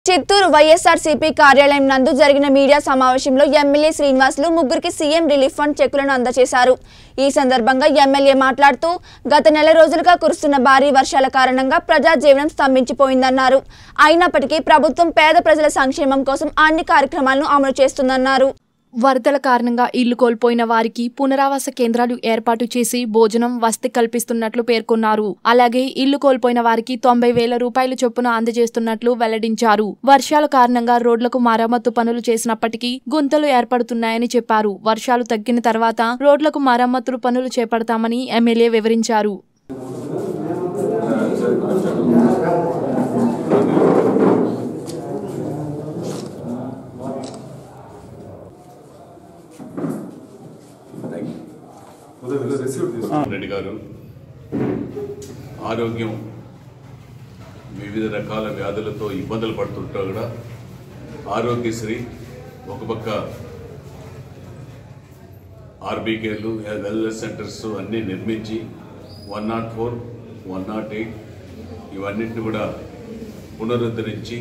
చిత్తూరు వైఎస్ఆర్సీపీ కార్యాలయం నందు జరిగిన మీడియా సమావేశంలో ఎమ్మెల్యే శ్రీనివాసులు ముగ్గురికి సీఎం రిలీఫ్ ఫండ్ చెక్కులను అందజేశారు ఈ సందర్భంగా ఎమ్మెల్యే మాట్లాడుతూ గత నెల రోజులుగా కురుస్తున్న భారీ వర్షాల కారణంగా ప్రజా జీవనం స్తంభించిపోయిందన్నారు అయినప్పటికీ ప్రభుత్వం పేద ప్రజల సంక్షేమం కోసం అన్ని కార్యక్రమాలను అమలు చేస్తుందన్నారు వరదల కారణంగా ఇల్లు కోల్పోయిన వారికి పునరావాస కేంద్రాలు ఏర్పాటు చేసి భోజనం వసతి కల్పిస్తున్నట్లు పేర్కొన్నారు అలాగే ఇల్లు కోల్పోయిన వారికి తొంభై వేల రూపాయల చొప్పున అందజేస్తున్నట్లు వెల్లడించారు వర్షాల కారణంగా రోడ్లకు మరమ్మతు పనులు చేసినప్పటికీ గుంతలు ఏర్పడుతున్నాయని చెప్పారు వర్షాలు తగ్గిన తర్వాత రోడ్లకు మరమ్మతులు పనులు చేపడతామని ఎమ్మెల్యే వివరించారు రెడ్డి గారు ఆరోగ్యం వివిధ రకాల వ్యాధులతో ఇబ్బందులు పడుతుంటా కూడా ఆరోగ్యశ్రీ ఒక పక్క ఆర్బీకేలు వెల్నెస్ సెంటర్స్ అన్నీ నిర్మించి one nought four one nought eight ఇవన్నిటిని కూడా పునరుద్ధరించి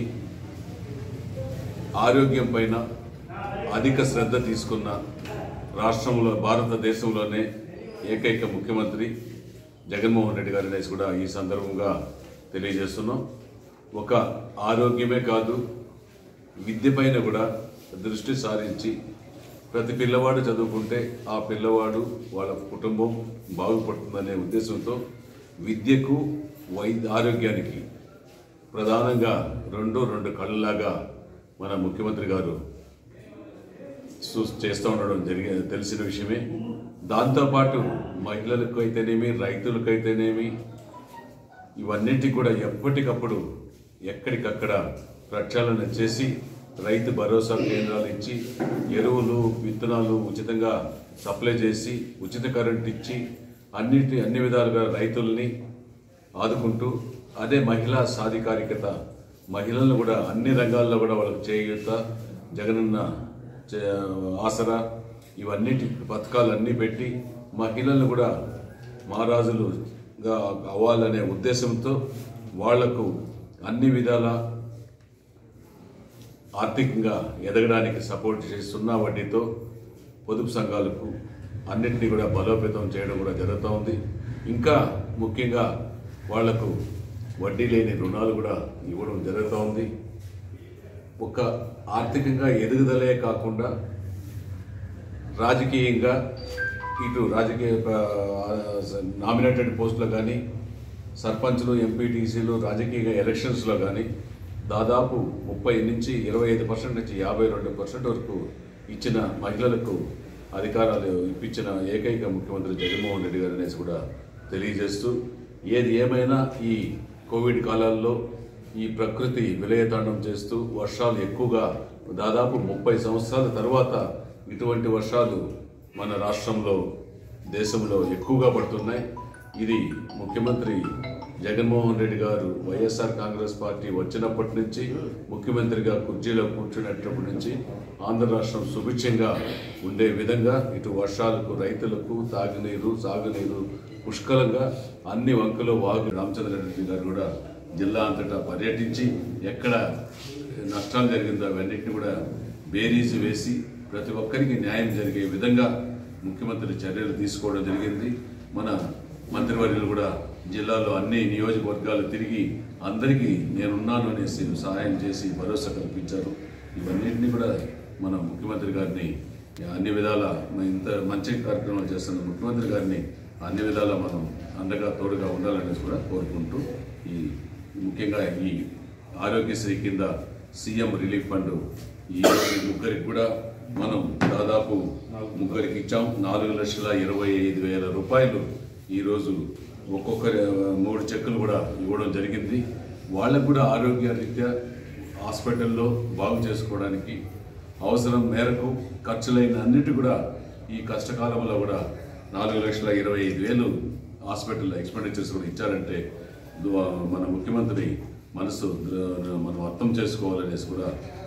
ఆరోగ్యం పైన అధిక శ్రద్ధ తీసుకున్న రాష్ట్రంలో భారతదేశంలోనే ఏకైక ముఖ్యమంత్రి జగన్మోహన్ రెడ్డి గారి అనేసి కూడా ఈ సందర్భంగా తెలియజేస్తున్నాం ఒక ఆరోగ్యమే కాదు విద్య పైన కూడా దృష్టి సారించి ప్రతి పిల్లవాడు చదువుకుంటే ఆ పిల్లవాడు వాళ్ళ కుటుంబం బాగుపడుతుందనే ఉద్దేశంతో విద్యకు వైద్య ఆరోగ్యానికి ప్రధానంగా రెండు రెండు కళ్ళలాగా మన ముఖ్యమంత్రి గారు చూ చేస్తూ ఉండడం జరిగే తెలిసిన విషయమే దాంతోపాటు మహిళలకు అయితేనేమి రైతులకు అయితేనేమి ఇవన్నింటికి కూడా ఎప్పటికప్పుడు ఎక్కడికక్కడ ప్రక్షాళన చేసి రైతు భరోసా కేంద్రాలు ఇచ్చి ఎరువులు విత్తనాలు ఉచితంగా సప్లై చేసి ఉచిత కరెంట్ ఇచ్చి అన్నిటి అన్ని విధాలుగా రైతుల్ని ఆదుకుంటూ అదే మహిళా సాధికారికత మహిళలను కూడా అన్ని రంగాల్లో కూడా వాళ్ళకి చేయూత జగనన్న చే- ఆసరా ఇవన్నిటి పథకాలు అన్నీ పెట్టి మహిళలను కూడా మహారాజులుగా అవ్వాలనే ఉద్దేశంతో వాళ్లకు అన్ని విధాల ఆర్థికంగా ఎదగడానికి సపోర్ట్ చేసి సున్నా వడ్డీతో పొదుపు సంఘాలకు అన్నింటినీ కూడా బలోపేతం చేయడం కూడా జరుగుతూ ఉంది ఇంకా ముఖ్యంగా వాళ్లకు వడ్డీ లేని రుణాలు కూడా ఇవ్వడం జరుగుతూ ఉంది ఒక ఆర్థికంగా ఎదుగుదలే కాకుండా రాజకీయంగా ఇటు రాజకీయ నామినేటెడ్ పోస్టులో కానీ సర్పంచ్లు ఎంపీటీసీలు రాజకీయ ఎలక్షన్స్లో కానీ దాదాపు ముప్పై నుంచి ఇరవై ఐదు పర్సెంట్ నుంచి యాభై రెండు పర్సెంట్ వరకు ఇచ్చిన మహిళలకు అధికారాలు ఇప్పించిన ఏకైక ముఖ్యమంత్రి జగన్మోహన్ రెడ్డి గారు అనేసి కూడా తెలియజేస్తూ ఏది ఏమైనా ఈ కోవిడ్ కాలాల్లో ఈ ప్రకృతి విలయతాండం చేస్తూ వర్షాలు ఎక్కువగా దాదాపు ముప్పై సంవత్సరాల తర్వాత ఇటువంటి వర్షాలు మన రాష్ట్రంలో దేశంలో ఎక్కువగా పడుతున్నాయి ఇది ముఖ్యమంత్రి జగన్మోహన్ రెడ్డి గారు వైఎస్ఆర్ కాంగ్రెస్ పార్టీ వచ్చినప్పటి నుంచి ముఖ్యమంత్రిగా కుర్చీలో కూర్చున్నప్పటి నుంచి ఆంధ్ర రాష్ట్రం సుభిక్షంగా ఉండే విధంగా ఇటు వర్షాలకు రైతులకు తాగునీరు సాగునీరు పుష్కలంగా అన్ని వంకలు వాగు రామచంద్రారెడ్డి గారు కూడా జిల్లా అంతటా పర్యటించి ఎక్కడ నష్టాలు జరిగిందో అవన్నిటిని కూడా బేరీజు వేసి ప్రతి ఒక్కరికి న్యాయం జరిగే విధంగా ముఖ్యమంత్రి చర్యలు తీసుకోవడం జరిగింది మన మంత్రివర్యులు కూడా జిల్లాలో అన్ని నియోజకవర్గాలు తిరిగి అందరికీ నేనున్నాను అనేసి సహాయం చేసి భరోసా కల్పించారు ఇవన్నింటినీ కూడా మన ముఖ్యమంత్రి గారిని అన్ని విధాల మన ఇంత మంచి కార్యక్రమాలు చేస్తున్న ముఖ్యమంత్రి గారిని అన్ని విధాలా మనం అండగా తోడుగా ఉండాలనేసి కూడా కోరుకుంటూ ఈ ముఖ్యంగా ఈ ఆరోగ్యశ్రీ కింద సీఎం రిలీఫ్ ఫండ్ ఈ ముగ్గురికి కూడా మనం దాదాపు ముగ్గురికి ఇచ్చాం నాలుగు లక్షల ఇరవై ఐదు వేల రూపాయలు ఈరోజు ఒక్కొక్కరి మూడు చెక్కులు కూడా ఇవ్వడం జరిగింది వాళ్ళకు కూడా ఆరోగ్య రీత్యా హాస్పిటల్లో బాగు చేసుకోవడానికి అవసరం మేరకు ఖర్చులైన అన్నిటి కూడా ఈ కష్టకాలంలో కూడా నాలుగు లక్షల ఇరవై ఐదు వేలు హాస్పిటల్ ఎక్స్పెండిచర్స్ కూడా ఇచ్చారంటే దు- మన ముఖ్యమంత్రి మనసు ద- మనం అర్థం చేసుకోవాలనేసి కూడా